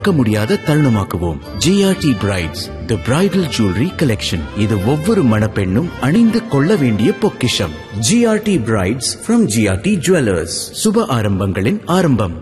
மறக்க முடியாத தருணமாக்குவோம் G R T brides the bridal jewellery collection இது ஒவ்வொரு மணப்பெண்ணும் அணிந்து கொள்ள வேண்டிய பொக்கிஷம் G R T brides from G R T jewellers சுப ஆரம்பங்களின் ஆரம்பம்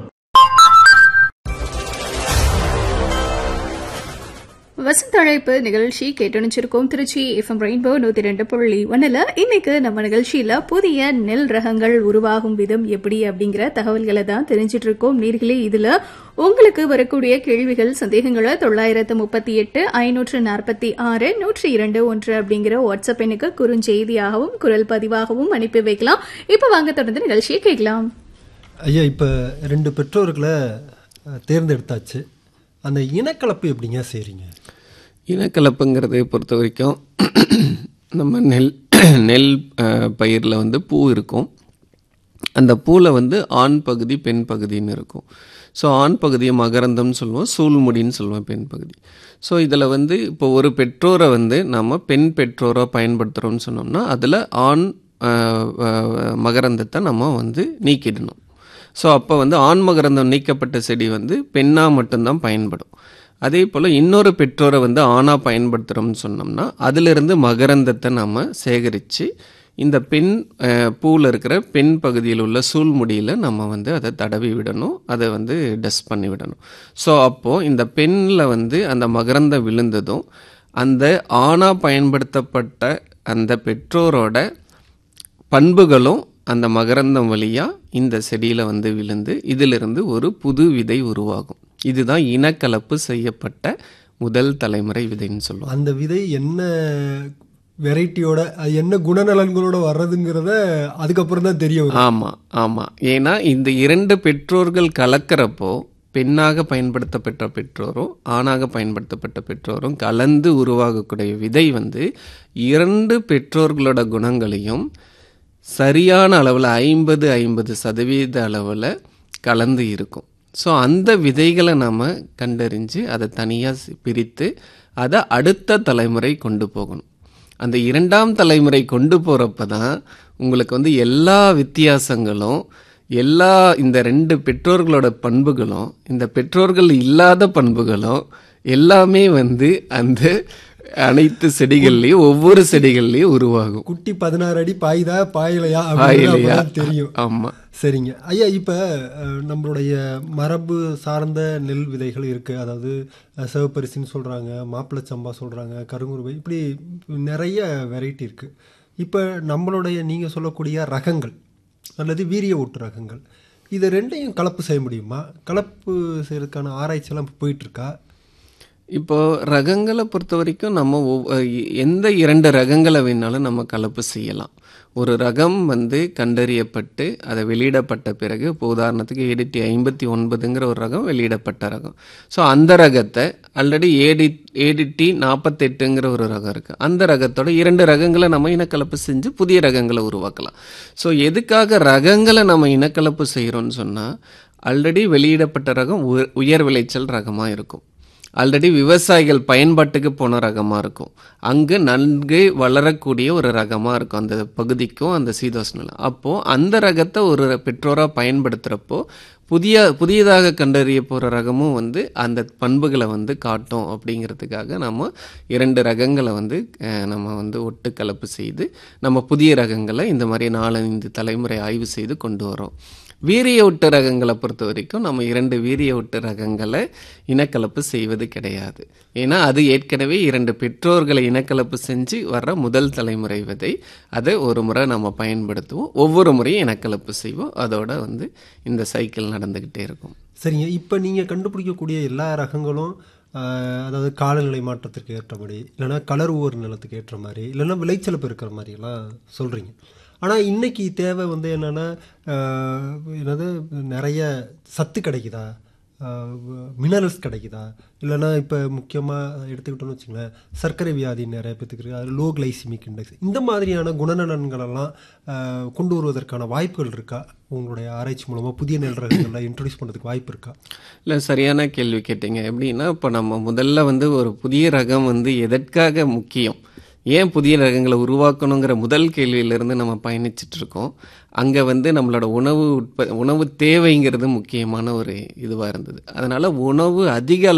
வசந்த அழைப்பு நிகழ்ச்சி கேட்டணிச்சிருக்கோம் திருச்சி எஃப்எம் ரெயின்போ நூத்தி ரெண்டு புள்ளி ஒன்னுல இன்னைக்கு நம்ம நிகழ்ச்சியில புதிய நெல் ரகங்கள் உருவாகும் விதம் எப்படி அப்படிங்கிற தகவல்களை தான் தெரிஞ்சிட்டு இருக்கோம் நீர்களே இதுல உங்களுக்கு வரக்கூடிய கேள்விகள் சந்தேகங்களை தொள்ளாயிரத்து முப்பத்தி எட்டு ஐநூற்று நாற்பத்தி ஆறு நூற்றி இரண்டு ஒன்று அப்படிங்கிற வாட்ஸ்அப் எண்ணுக்கு குறுஞ்செய்தியாகவும் குரல் பதிவாகவும் அனுப்பி வைக்கலாம் இப்ப வாங்க தொடர்ந்து நிகழ்ச்சியை கேட்கலாம் ஐயா இப்போ ரெண்டு பெற்றோர்களை அஹ், தேர்ந்தெடுத்தாச்சு அந்த இனக்கலப்பு எப்படிங்க செய்கிறீங்க இனக்கலப்புங்கிறதை பொறுத்த வரைக்கும் நம்ம நெல் நெல் பயிரில் வந்து பூ இருக்கும் அந்த பூவில் வந்து ஆண் பகுதி பெண் பகுதின்னு இருக்கும் ஸோ ஆண் பகுதியை மகரந்தம்னு சொல்லுவோம் சூழ்முடின்னு சொல்லுவோம் பெண் பகுதி ஸோ இதில் வந்து இப்போ ஒரு பெற்றோரை வந்து நம்ம பெண் பெற்றோரை பயன்படுத்துகிறோம்னு சொன்னோம்னா அதில் ஆண் அஹ், அஹ், மகரந்தத்தை நம்ம வந்து நீக்கிடணும் ஸோ அப்போ வந்து ஆண் மகரந்தம் நீக்கப்பட்ட செடி வந்து பெண்ணாக மட்டும்தான் பயன்படும் அதே போல் இன்னொரு பெற்றோரை வந்து ஆணாக பயன்படுத்துகிறோம்னு சொன்னோம்னா அதிலிருந்து மகரந்தத்தை நம்ம சேகரித்து இந்த பெண் பூவில் இருக்கிற பெண் பகுதியில் உள்ள சூழ்முடியில் நம்ம வந்து அதை தடவி விடணும் அதை வந்து டஸ்ட் பண்ணி விடணும் ஸோ அப்போது இந்த பெண்ணில் வந்து அந்த மகரந்தம் விழுந்ததும் அந்த ஆணாக பயன்படுத்தப்பட்ட அந்த பெற்றோரோட பண்புகளும் அந்த மகரந்தம் வழியாக இந்த செடியில் வந்து விழுந்து இதிலிருந்து ஒரு புது விதை உருவாகும் இதுதான் இனக்கலப்பு செய்யப்பட்ட முதல் தலைமுறை விதைன்னு சொல்லுவோம் அந்த விதை என்ன வெரைட்டியோட அது என்ன குணநலன்களோட வர்றதுங்கிறத அதுக்கப்புறம் தான் தெரிய வரும் ஆமாம் ஆமாம் ஏன்னா இந்த இரண்டு பெற்றோர்கள் கலக்கிறப்போ பெண்ணாக பயன்படுத்தப்பட்ட பெற்றோரும் ஆணாக பயன்படுத்தப்பட்ட பெற்றோரும் கலந்து உருவாகக்கூடிய விதை வந்து இரண்டு பெற்றோர்களோட குணங்களையும் சரியான அளவில் ஐம்பது ஐம்பது சதவீத அளவில் கலந்து இருக்கும் ஸோ அந்த விதைகளை நாம் கண்டறிஞ்சு அதை தனியாக பிரித்து அதை அடுத்த தலைமுறை கொண்டு போகணும் அந்த இரண்டாம் தலைமுறை கொண்டு போகிறப்ப தான் உங்களுக்கு வந்து எல்லா வித்தியாசங்களும் எல்லா இந்த ரெண்டு பெற்றோர்களோட பண்புகளும் இந்த பெற்றோர்கள் இல்லாத பண்புகளும் எல்லாமே வந்து அந்த அனைத்து செடிகள்லையும் ஒவ்வொரு செடிகள்லையும் உருவாகும் குட்டி பதினாறு அடி பாயுதா பாயலையா பாயலையா? அப்படின்னு தெரியும் ஆமா சரிங்க ஐயா இப்போ நம்மளுடைய மரபு சார்ந்த நெல் விதைகள் இருக்குது அதாவது அஹ், சிவப்பரிசின்னு சொல்கிறாங்க மாப்பிள்ளை சம்பா சொல்கிறாங்க கருங்குருவை இப்படி நிறைய வெரைட்டி இருக்குது இப்போ நம்மளுடைய நீங்கள் சொல்லக்கூடிய ரகங்கள் அல்லது வீரிய ஊட்டு ரகங்கள் இதை ரெண்டையும் கலப்பு செய்ய முடியுமா கலப்பு செய்யறதுக்கான ஆராய்ச்சியெல்லாம் போயிட்டுருக்கா இப்போ ரகங்களை பொறுத்த வரைக்கும் நம்ம ஒவ்- எந்த இரண்டு ரகங்களை வேணாலும் நம்ம கலப்பு செய்யலாம் ஒரு ரகம் வந்து கண்டறியப்பட்டு அதை வெளியிடப்பட்ட பிறகு இப்போ உதாரணத்துக்கு ஏடிடி ஐம்பத்தி ஒன்பதுங்கிற ஒரு ரகம் வெளியிடப்பட்ட ரகம் ஸோ அந்த ரகத்தை ஆல்ரெடி ஏடி ஏடிடி நாற்பத்தெட்டுங்கிற ஒரு ரகம் இருக்குது அந்த ரகத்தோட இரண்டு ரகங்களை நம்ம இனக்கலப்பு செஞ்சு புதிய ரகங்களை உருவாக்கலாம் ஸோ எதுக்காக ரகங்களை நம்ம இனக்கலப்பு செய்கிறோம்னு சொன்னால் ஆல்ரெடி வெளியிடப்பட்ட ரகம் உயர்- உயர் விளைச்சல் ரகமாக இருக்கும் ஆல்ரெடி விவசாயிகள் பயன்பாட்டுக்கு போன ரகமாக இருக்கும் அங்கு நன்கு வளரக்கூடிய ஒரு ரகமாக இருக்கும் அந்த பகுதிக்கும் அந்த சீதோஷ்ணில் அப்போது அந்த ரகத்தை ஒரு பெற்றோராக பயன்படுத்துகிறப்போ புதிய புதியதாக கண்டறிய போகிற ரகமும் வந்து அந்த பண்புகளை வந்து காட்டும் அப்படிங்கிறதுக்காக நம்ம இரண்டு ரகங்களை வந்து அஹ், நம்ம வந்து ஒட்டு கலப்பு செய்து நம்ம புதிய ரகங்களை இந்த மாதிரி நாலஞ்சு தலைமுறை ஆய்வு செய்து கொண்டு வரோம் வீரிய ஒட்டு ரகங்களை பொறுத்த வரைக்கும் நம்ம இரண்டு வீரிய ஒட்டு ரகங்களை இனக்கலப்பு செய்வது கிடையாது ஏன்னா அது ஏற்கனவே இரண்டு பெற்றோர்களை இனக்கலப்பு செஞ்சு வர்ற முதல் தலைமுறை விதை அதை ஒரு முறை நம்ம பயன்படுத்துவோம் ஒவ்வொரு முறையும் இனக்கலப்பு செய்வோம் அதோட வந்து இந்த சைக்கிள் நடந்துக்கிட்டே இருக்கும் சரிங்க இப்போ நீங்கள் கண்டுபிடிக்கக்கூடிய எல்லா ரகங்களும் ஆஹ், அதாவது காலநிலை மாற்றத்திற்கு ஏற்ற மாதிரி இல்லைன்னா கலர் ஊர் நிலத்துக்கு ஏற்ற மாதிரி இல்லைன்னா விளைச்சலுப்பு இருக்கிற மாதிரியெல்லாம் சொல்கிறீங்க ஆனால் இன்னைக்கு தேவை வந்து என்னென்னா என்னது நிறைய சத்து கிடைக்குதா மினரல்ஸ் கிடைக்குதா இல்லைன்னா இப்போ முக்கியமாக எடுத்துக்கிட்டோம்னு வச்சுங்களேன் சர்க்கரை வியாதி நிறைய பேத்துக்கு இருக்குது அது லோ கிளைசிமிக் இண்டெக்ஸ் இந்த மாதிரியான குணநலன்களெல்லாம் ஆஹ், கொண்டு வருவதற்கான வாய்ப்புகள் இருக்கா உங்களுடைய ஆராய்ச்சி மூலமாக புதிய நெல் ரகங்கள்லாம் இன்ட்ரடியூஸ் பண்ணுறதுக்கு வாய்ப்பு இருக்கா இல்லை சரியான கேள்வி கேட்டீங்க எப்படின்னா இப்போ நம்ம முதல்ல வந்து ஒரு புதிய ரகம் வந்து எதற்காக முக்கியம் ஏன் புதிய ரகங்களை உருவாக்கணுங்கிற முதல் கேள்வியிலிருந்து நம்ம பயணிச்சுட்டு இருக்கோம் அங்கே வந்து நம்மளோட உணவு உற்ப உணவு தேவைங்கிறது முக்கியமான ஒரு இதுவாக இருந்தது அதனால் உணவு அதிக